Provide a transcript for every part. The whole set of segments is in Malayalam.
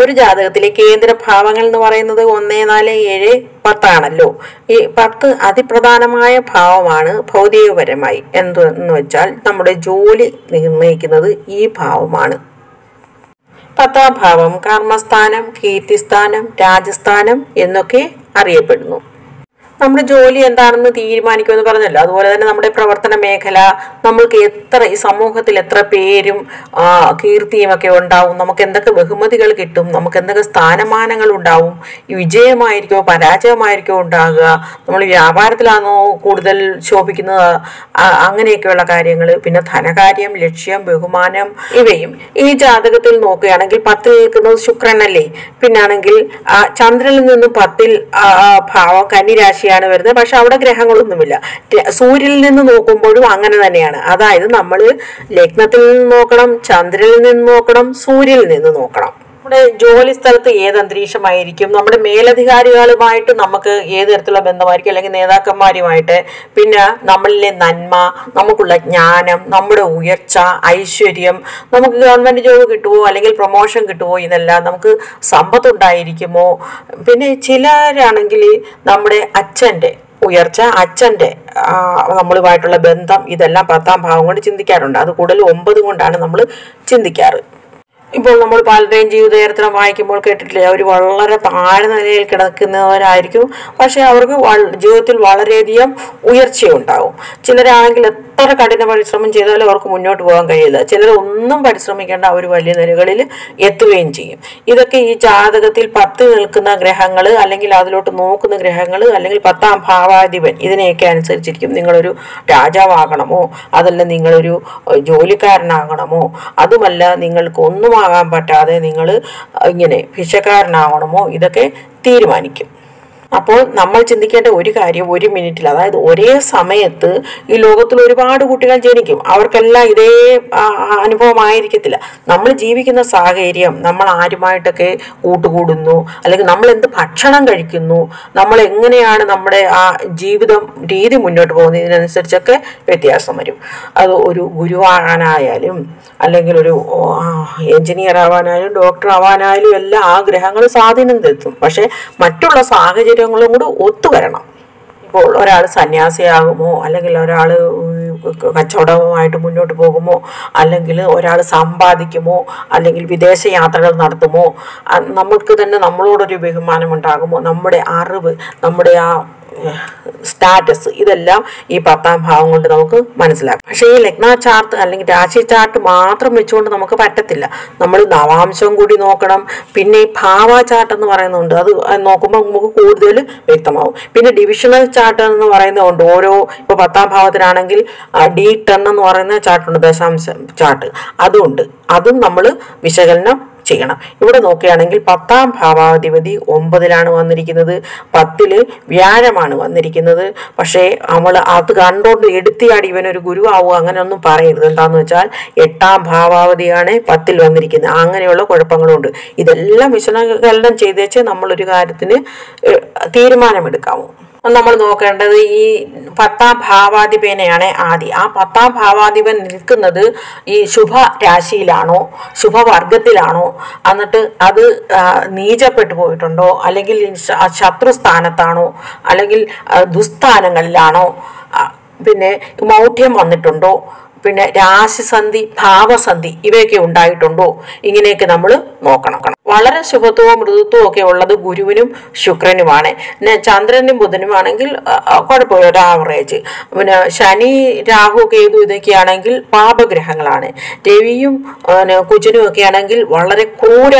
ഒരു ജാതകത്തിലെ കേന്ദ്ര ഭാവങ്ങൾ എന്ന് പറയുന്നത് ഒന്ന് നാല് ഏഴ് പത്താണല്ലോ ഈ പത്ത് അതിപ്രധാനമായ ഭാവമാണ് ഭൗതികപരമായി എന്തെന്ന് വെച്ചാൽ നമ്മുടെ ജോലി നിർണ്ണയിക്കുന്നത് ഈ ഭാവമാണ് പത്താം ഭാവം കർമ്മസ്ഥാനം കീർത്തിസ്ഥാനം രാജസ്ഥാനം എന്നൊക്കെ അറിയപ്പെടുന്നു നമ്മുടെ ജോലി എന്താണെന്ന് തീരുമാനിക്കുമെന്ന് പറഞ്ഞല്ലോ അതുപോലെ തന്നെ നമ്മുടെ പ്രവർത്തന മേഖല നമ്മൾക്ക് എത്ര ഈ സമൂഹത്തിൽ എത്ര പേരും ആ, കീർത്തിയും ഒക്കെ ഉണ്ടാവും നമുക്ക് എന്തൊക്കെ ബഹുമതികൾ കിട്ടും നമുക്ക് എന്തൊക്കെ സ്ഥാനമാനങ്ങൾ ഉണ്ടാവും ഈ വിജയമായിരിക്കോ പരാജയമായിരിക്കോ ഉണ്ടാകുക നമ്മൾ വ്യാപാരത്തിലാണോ കൂടുതൽ ശോഭിക്കുന്നത് ആ, അങ്ങനെയൊക്കെയുള്ള കാര്യങ്ങൾ പിന്നെ ധനകാര്യം ലക്ഷ്യം ബഹുമാനം ഇവയും ഈ ജാതകത്തിൽ നോക്കുകയാണെങ്കിൽ പത്തിൽ നിൽക്കുന്നത് ശുക്രനല്ലേ പിന്നാണെങ്കിൽ ആ, ചന്ദ്രനിൽ നിന്നും പത്തിൽ ആ, ആ, ഭാവം കന്നിരാശിയാണ് വരുന്നത് പക്ഷെ അവിടെ ഗ്രഹങ്ങളൊന്നുമില്ല ര- സൂര്യനിൽ നിന്ന് നോക്കുമ്പോഴും അങ്ങനെ തന്നെയാണ് അതായത് നമ്മൾ ലഗ്നത്തിൽ നിന്ന് നോക്കണം ചന്ദ്രനിൽ നിന്ന് നോക്കണം സൂര്യനിൽ നിന്ന് നോക്കണം നമ്മുടെ ജോലി സ്ഥലത്ത് ഏത് അന്തരീക്ഷമായിരിക്കും നമ്മുടെ മേലധികാരികളുമായിട്ട് നമുക്ക് ഏത് തരത്തിലുള്ള ബന്ധമായിരിക്കും അല്ലെങ്കിൽ നേതാക്കന്മാരുമായിട്ട് പിന്നെ നമ്മളിലെ നന്മ നമുക്കുള്ള ജ്ഞാനം നമ്മുടെ ഉയർച്ച ഐശ്വര്യം നമുക്ക് ഗവൺമെന്റ് ജോബ് കിട്ടുമോ അല്ലെങ്കിൽ പ്രൊമോഷൻ കിട്ടുമോ ഇതെല്ലാം നമുക്ക് സമ്പത്തുണ്ടായിരിക്കുമോ പിന്നെ ചിലരാണെങ്കിൽ നമ്മുടെ അച്ഛൻ്റെ ഉയർച്ച അച്ഛൻ്റെ ആ, നമ്മളുമായിട്ടുള്ള ബന്ധം ഇതെല്ലാം പത്താം ഭാവം കൊണ്ട് ചിന്തിക്കാറുണ്ട് അത് കൂടുതൽ ഒമ്പത് കൊണ്ടാണ് നമ്മൾ ചിന്തിക്കാറ് ഇപ്പോൾ നമ്മൾ പലരുടെയും ജീവിതചരിത്രം വായിക്കുമ്പോൾ കേട്ടിട്ടില്ലേ അവർ വളരെ താഴ്ന്ന നിലയിൽ കിടക്കുന്നവരായിരിക്കും പക്ഷെ അവർക്ക് വൾ- ജീവിതത്തിൽ വളരെയധികം ഉയർച്ചയുണ്ടാവും ചിലരാണെങ്കിൽ എത്ര കഠിന പരിശ്രമം ചെയ്താലും അവർക്ക് മുന്നോട്ട് പോകാൻ കഴിയില്ല ചിലർ ഒന്നും പരിശ്രമിക്കേണ്ട അവർ വലിയ നിലകളിൽ എത്തുകയും ചെയ്യും ഇതൊക്കെ ഈ ജാതകത്തിൽ പത്ത് നിൽക്കുന്ന ഗ്രഹങ്ങൾ അല്ലെങ്കിൽ അതിലോട്ട് നോക്കുന്ന ഗ്രഹങ്ങൾ അല്ലെങ്കിൽ പത്താം ഭാവാധിപൻ ഇതിനെയൊക്കെ അനുസരിച്ചിരിക്കും നിങ്ങളൊരു രാജാവാകണമോ അതല്ല നിങ്ങളൊരു ഏഹ്, ജോലിക്കാരനാകണമോ അതുമല്ല നിങ്ങൾക്ക് ഒന്നും ആകാൻ പറ്റാതെ നിങ്ങൾ ഇങ്ങനെ ഭിക്ഷക്കാരനാകണമോ ഇതൊക്കെ തീരുമാനിക്കും അപ്പോൾ നമ്മൾ ചിന്തിക്കേണ്ട ഒരു കാര്യം ഒരു മിനിറ്റിൽ അതായത് ഒരേ സമയത്ത് ഈ ലോകത്തിൽ ഒരുപാട് കുട്ടികൾ ജനിക്കും അവർക്കെല്ലാം ഇതേ ആ, ആ, അനുഭവമായിരിക്കത്തില്ല നമ്മൾ ജീവിക്കുന്ന സാഹചര്യം നമ്മൾ ആരുമായിട്ടൊക്കെ കൂട്ടുകൂടുന്നു അല്ലെങ്കിൽ നമ്മൾ എന്ത് ഭക്ഷണം കഴിക്കുന്നു നമ്മൾ എങ്ങനെയാണ് നമ്മുടെ ആ ജീവിതം രീതി മുന്നോട്ട് പോകുന്നത് ഇതിനനുസരിച്ചൊക്കെ വ്യത്യാസം വരും അത് ഒരു ഗുരുവാകാനായാലും അല്ലെങ്കിൽ ഒരു എഞ്ചിനീയർ ആവാനായാലും ഡോക്ടർ ആവാനായാലും എല്ലാം ആ ഗ്രഹങ്ങൾ സ്വാധീനം ചെലുത്തും പക്ഷെ മറ്റുള്ള സാഹചര്യങ്ങളും കൂടെ ഒത്തുവരണം ഇപ്പോൾ ഒരാൾ സന്യാസിയാകുമോ അല്ലെങ്കിൽ ഒരാൾ കച്ചവടവുമായിട്ട് മുന്നോട്ട് പോകുമോ അല്ലെങ്കിൽ ഒരാൾ സമ്പാദിക്കുമോ അല്ലെങ്കിൽ വിദേശ യാത്രകൾ നടത്തുമോ അ- നമുക്ക് തന്നെ നമ്മളോടൊരു ബഹുമാനം ഉണ്ടാകുമോ നമ്മുടെ അറിവ് നമ്മുടെ ആ സ്റ്റാറ്റസ് ഇതെല്ലാം ഈ പത്താം ഭാവം കൊണ്ട് നമുക്ക് മനസ്സിലാക്കാം പക്ഷേ ഈ ലഗ്ന ചാർട്ട് അല്ലെങ്കിൽ രാശി ചാർട്ട് മാത്രം വെച്ചുകൊണ്ട് നമുക്ക് പറ്റത്തില്ല നമ്മൾ നവാംശം കൂടി നോക്കണം പിന്നെ ഈ ഭാവ ചാർട്ട് എന്ന് പറയുന്നുണ്ട് അത് നോക്കുമ്പോൾ നമുക്ക് കൂടുതൽ വ്യക്തമാവും പിന്നെ ഡിവിഷണൽ ചാർട്ട് എന്ന് പറയുന്നതുണ്ട് ഓരോ ഇപ്പോൾ പത്താം ഭാവത്തിനാണെങ്കിൽ ഡി ടെൻ എന്ന് പറയുന്ന ചാർട്ടുണ്ട് ദശാംശ ചാർട്ട് അതുണ്ട് അതും നമ്മൾ വിശകലനം ചെയ്യണം ഇവിടെ നോക്കുകയാണെങ്കിൽ പത്താം ഭാവാധിപതി ഒമ്പതിലാണ് വന്നിരിക്കുന്നത് പത്തില് വ്യാഴമാണ് വന്നിരിക്കുന്നത് പക്ഷേ നമ്മൾ അത് കണ്ടോണ്ട് എടുത്തിയാടി ഇവനൊരു ഗുരു ആവുക അങ്ങനെയൊന്നും പറയരുത് എന്താന്ന് വെച്ചാൽ എട്ടാം ഭാവാവധിയാണ് പത്തിൽ വന്നിരിക്കുന്നത് അങ്ങനെയുള്ള കുഴപ്പങ്ങളുണ്ട് ഇതെല്ലാം വിശകലനം ചെയ്തേച്ച് നമ്മളൊരു കാര്യത്തിന് ഏഹ്, തീരുമാനമെടുക്കാമോ നമ്മൾ നോക്കേണ്ടത് ഈ പത്താം ഭാവാധിപനെയാണ് ആദ്യം ആ പത്താം ഭാവാധിപൻ നിൽക്കുന്നത് ഈ ശുഭ രാശിയിലാണോ ശുഭവർഗത്തിലാണോ എന്നിട്ട് അത് ആ, നീചപ്പെട്ടു പോയിട്ടുണ്ടോ അല്ലെങ്കിൽ ശ- ശത്രു സ്ഥാനത്താണോ അല്ലെങ്കിൽ ആ, ദുസ്ഥാനങ്ങളിലാണോ ആ, പിന്നെ മൗഢ്യം വന്നിട്ടുണ്ടോ പിന്നെ രാശിസന്ധി ഭാവസന്ധി ഇവയൊക്കെ ഉണ്ടായിട്ടുണ്ടോ ഇങ്ങനെയൊക്കെ നമ്മൾ നോക്കണം വളരെ ശുഭത്വവും മൃദുത്വവും ഒക്കെ ഉള്ളത് ഗുരുവിനും ശുക്രനുമാണ് പിന്നെ ചന്ദ്രനും ബുധനും ആണെങ്കിൽ ആ, ആ, കുഴപ്പമില്ല ഒരു ആവറേജ് പിന്നെ ശനി രാഹു കേതു ഇതൊക്കെയാണെങ്കിൽ പാപഗ്രഹങ്ങളാണ് രവിയും പിന്നെ കുജനും ഒക്കെ ആണെങ്കിൽ വളരെ ക്രൂര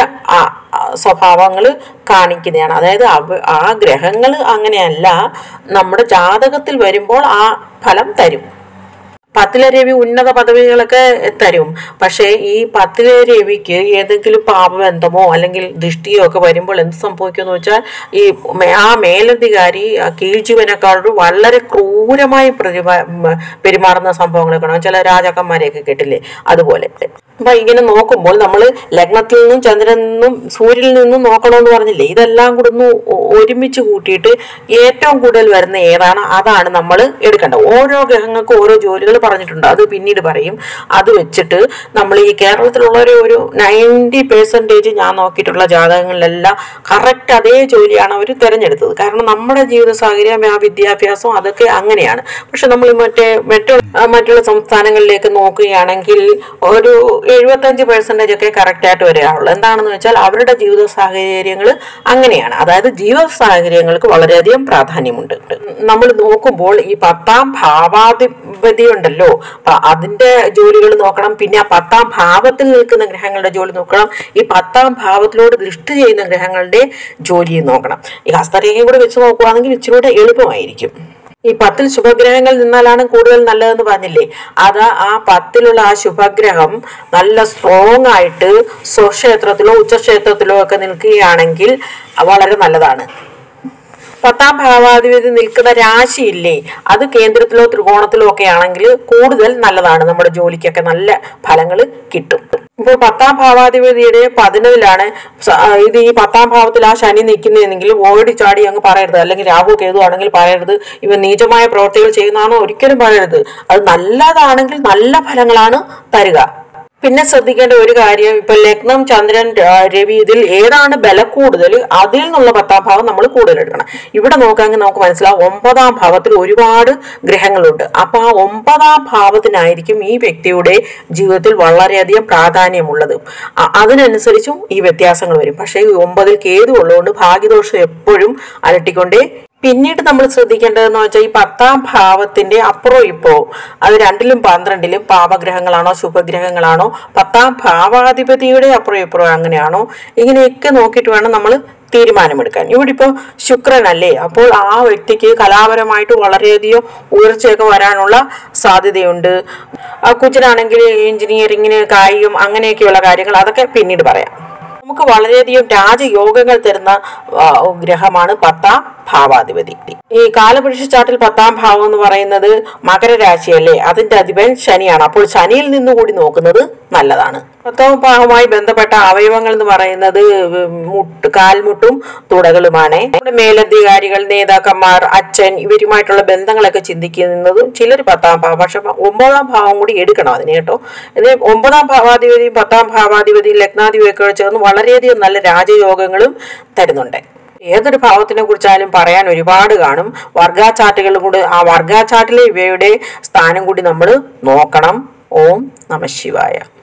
സ്വഭാവങ്ങൾ കാണിക്കുന്നതാണ് അതായത് അവ ആ ഗ്രഹങ്ങൾ അങ്ങനെയല്ല നമ്മുടെ ജാതകത്തിൽ വരുമ്പോൾ ആ ഫലം തരും പത്തിലെ രവി ഉന്നത പദവികളൊക്കെ തരും പക്ഷേ ഈ പത്തിലെ രവിക്ക് ഏതെങ്കിലും പാപബന്ധമോ അല്ലെങ്കിൽ ദൃഷ്ടിയോ ഒക്കെ വരുമ്പോൾ എന്ത് സംഭവിക്കുമെന്ന് വെച്ചാൽ ഈ മേ- ആ മേലധികാരി ആ കീഴ്ജീവനക്കാരോട് വളരെ ക്രൂരമായി പ്രതിമ- ഉം, പെരുമാറുന്ന സംഭവങ്ങളൊക്കെ കാണാം ചില രാജാക്കന്മാരെയൊക്കെ കേട്ടില്ലേ അതുപോലെ അപ്പൊ ഇങ്ങനെ നോക്കുമ്പോൾ നമ്മൾ ലഗ്നത്തിൽ നിന്നും ചന്ദ്രനിൽ നിന്നും സൂര്യനിൽ നിന്നും നോക്കണമെന്ന് പറഞ്ഞില്ലേ ഇതെല്ലാം കൂടെ ഒന്ന് ഒ- ഒരുമിച്ച് കൂട്ടിയിട്ട് ഏറ്റവും കൂടുതൽ വരുന്ന ഏതാണ് അതാണ് നമ്മൾ എടുക്കേണ്ടത് ഓരോ ഗ്രഹങ്ങൾക്കും ഓരോ ജോലികൾ പറഞ്ഞിട്ടുണ്ട് അത് പിന്നീട് പറയും അത് വെച്ചിട്ട് നമ്മൾ ഈ കേരളത്തിലുള്ളവരെ ഒരു നയൻറ്റി പെർസെൻറ്റേജ് ഞാൻ നോക്കിയിട്ടുള്ള ജാതകങ്ങളിലെല്ലാം കറക്റ്റ് അതേ ജോലിയാണ് അവർ തിരഞ്ഞെടുത്തത് കാരണം നമ്മുടെ ജീവിത സാഹചര്യം ആ വിദ്യാഭ്യാസം അതൊക്കെ അങ്ങനെയാണ് പക്ഷെ നമ്മൾ മറ്റേ മറ്റുള്ള ആ, മറ്റുള്ള സംസ്ഥാനങ്ങളിലേക്ക് നോക്കുകയാണെങ്കിൽ ഒരു എഴുപത്തഞ്ച് പെർസെൻറ്റേജ് ഒക്കെ കറക്റ്റായിട്ട് വരാറുള്ളൂ എന്താണെന്ന് വെച്ചാൽ അവരുടെ ജീവിത സാഹചര്യങ്ങൾ അങ്ങനെയാണ് അതായത് ജീവിത സാഹചര്യങ്ങൾക്ക് വളരെയധികം പ്രാധാന്യമുണ്ട് നമ്മൾ നോക്കുമ്പോൾ ഈ പത്താം ഭാവാധിപതി ഉണ്ടല്ലോ അപ്പൊ അതിന്റെ ജോലികൾ നോക്കണം പിന്നെ ആ പത്താം ഭാവത്തിൽ നിൽക്കുന്ന ഗ്രഹങ്ങളുടെ ജോലി നോക്കണം ഈ പത്താം ഭാവത്തിലോട് ദൃഷ്ടി ചെയ്യുന്ന ഗ്രഹങ്ങളുടെ ജോലിയും നോക്കണം ഈ ഹസ്തരേഖയും കൂടെ വെച്ച് നോക്കുകയാണെങ്കിൽ ഇച്ചിരി കൂടെ എളുപ്പമായിരിക്കും ഈ പത്തിൽ ശുഭഗ്രഹങ്ങൾ നിന്നാലാണ് കൂടുതൽ നല്ലതെന്ന് പറഞ്ഞില്ലേ അത് ആ പത്തിലുള്ള ആ ശുഭഗ്രഹം നല്ല സ്ട്രോങ് ആയിട്ട് സ്വക്ഷേത്രത്തിലോ ഉച്ചക്ഷേത്രത്തിലോ ഒക്കെ നിൽക്കുകയാണെങ്കിൽ വളരെ നല്ലതാണ് പത്താം ഭാവാധിപതി നിൽക്കുന്ന രാശിയില്ലേ അത് കേന്ദ്രത്തിലോ ത്രികോണത്തിലോ ഒക്കെ ആണെങ്കിൽ കൂടുതൽ നല്ലതാണ് നമ്മുടെ ജോലിക്കൊക്കെ നല്ല ഫലങ്ങൾ കിട്ടും ഇപ്പോൾ പത്താം ഭാവാധിപതിയുടെ പതിനതിലാണ് സ- ആ, ഇത് ഈ പത്താം ഭാവത്തിൽ ആ ശനി നിൽക്കുന്നതെങ്കിൽ ഓടി ചാടി അങ്ങ് പറയരുത് അല്ലെങ്കിൽ രാഹു കേതു ആണെങ്കിൽ പറയരുത് ഇവ നീചമായ പ്രവർത്തികൾ ചെയ്യുന്നതാണോ ഒരിക്കലും പറയരുത് അത് നല്ലതാണെങ്കിൽ നല്ല ഫലങ്ങളാണ് തരിക പിന്നെ ശ്രദ്ധിക്കേണ്ട ഒരു കാര്യം ഇപ്പൊ ലഗ്നം ചന്ദ്രൻ ആ, രവി ഇതിൽ ഏതാണ് ബല കൂടുതൽ അതിൽ നിന്നുള്ള പത്താം ഭാവം നമ്മൾ കൂടുതൽ എടുക്കണം ഇവിടെ നോക്കാമെങ്കിൽ നമുക്ക് മനസ്സിലാവും ഒമ്പതാം ഭാവത്തിൽ ഒരുപാട് ഗ്രഹങ്ങളുണ്ട് അപ്പൊ ആ ഒമ്പതാം ഭാവത്തിനായിരിക്കും ഈ വ്യക്തിയുടെ ജീവിതത്തിൽ വളരെയധികം പ്രാധാന്യമുള്ളത് അ- അതിനനുസരിച്ചും ഈ വ്യത്യാസങ്ങൾ വരും പക്ഷേ ഈ ഒമ്പതിൽ കേതു ഉള്ളതുകൊണ്ട് ഭാഗ്യദോഷം എപ്പോഴും അലട്ടിക്കൊണ്ടേ പിന്നീട് നമ്മൾ ശ്രദ്ധിക്കേണ്ടതെന്ന് വെച്ചാൽ ഈ പത്താം ഭാവത്തിന്റെ അപ്പുറം ഇപ്പോ അത് രണ്ടിലും പന്ത്രണ്ടിലും പാപഗ്രഹങ്ങളാണോ ശുഭഗ്രഹങ്ങളാണോ പത്താം ഭാവാധിപതിയുടെ അപ്പുറം ഇപ്പുറം അങ്ങനെയാണോ ഇങ്ങനെയൊക്കെ നോക്കിയിട്ട് വേണം നമ്മൾ തീരുമാനമെടുക്കാൻ ഇവിടെ ഇപ്പോൾ ശുക്രനല്ലേ അപ്പോൾ ആ വ്യക്തിക്ക് കലാപരമായിട്ട് വളരെയധികം ഉയർച്ചയൊക്കെ വരാനുള്ള സാധ്യതയുണ്ട് ആ കൊച്ചിനാണെങ്കിൽ എഞ്ചിനീയറിങ്ങിന് കായികം അങ്ങനെയൊക്കെയുള്ള കാര്യങ്ങൾ അതൊക്കെ പിന്നീട് പറയാം നമുക്ക് വളരെയധികം രാജയോഗങ്ങൾ തരുന്ന ആ, ഗ്രഹമാണ് പത്താം ഭാവാധിപതി ഈ കാലപുരുഷ ചാട്ടിൽ പത്താം ഭാവം എന്ന് പറയുന്നത് മകരരാശിയല്ലേ അതിന്റെ അധിപൻ ശനിയാണ് അപ്പോൾ ശനിയിൽ നിന്നുകൂടി നോക്കുന്നത് നല്ലതാണ് പത്താം ഭാവവുമായി ബന്ധപ്പെട്ട അവയവങ്ങൾ എന്ന് പറയുന്നത് മുട്ട് കാൽമുട്ടും തുടകളുമാണ് നമ്മുടെ മേലധികാരികൾ നേതാക്കന്മാർ അച്ഛൻ ഇവരുമായിട്ടുള്ള ബന്ധങ്ങളൊക്കെ ചിന്തിക്കുന്നതും ചിലർ പത്താം ഭാവം പക്ഷെ ഒമ്പതാം ഭാവം കൂടി എടുക്കണം അതിന് കേട്ടോ ഇത് ഒമ്പതാം ഭാവാധിപതിയും പത്താം ഭാവാധിപതിയും ലഗ്നാധിപതിയൊക്കെ ചേർന്ന് വളരെയധികം നല്ല രാജയോഗങ്ങളും തരുന്നുണ്ട് ഏതൊരു ഭാവത്തിനെ കുറിച്ചാലും പറയാൻ ഒരുപാട് കാണും വർഗാ ചാർട്ടുകളും കൂടി ആ വർഗാ ചാർട്ടിലെ ഇവയുടെ സ്ഥാനം കൂടി നമ്മൾ നോക്കണം ഓം നമ ശിവായ